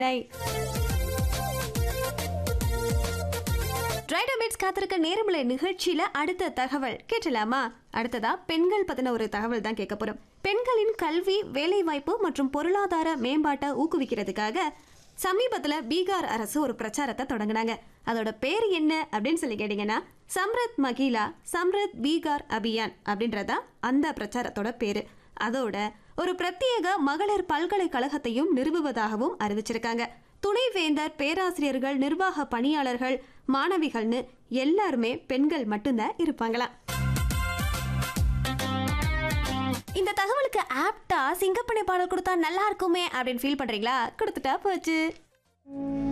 ட்ரைடோமேட்ஸ் காத்திருக்க நேரமில்ல நிகழ்ச்சியில அடுத்த தகவல் கேட்டலாமா அடுத்ததா பெண்கள் பத்தின ஒரு தகவல் தான் கேட்க போறோம் பெண்களின் கல்வி வேலைவாய்ப்பு மற்றும் பொருளாதார மேம்பாட்டை ஊக்குவிக்கிறதுக்காக சமீபத்துல பீகார் அரசு ஒரு பிரச்சாரத்தை தொடங்கினாங்க அதோட பேர் என்ன அப்படின்னு சொல்லி கேட்டீங்கன்னா சம்ரத் மகிலா சம்ரத் பீகார் அபியான் அப்படின்றதா அந்த பிரச்சாரத்தோட பேரு அதோட ஒரு பிரத்யேக மகளிர் பல்கலைக்கழகத்தையும் நிறுவுவதாகவும் அறிவிச்சிருக்காங்க துணைவேந்தர் பேராசிரியர்கள் நிர்வாக பணியாளர்கள் மாணவிகள்னு எல்லாருமே பெண்கள் மட்டும்தான் இருப்பாங்களாம் இந்த தகவலுக்கு ஆப்டா சிங்கப்பனை பாடல் கொடுத்தா நல்லா இருக்குமே அப்படின்னு ஃபீல் பண்றீங்களா கொடுத்துட்டா போச்சு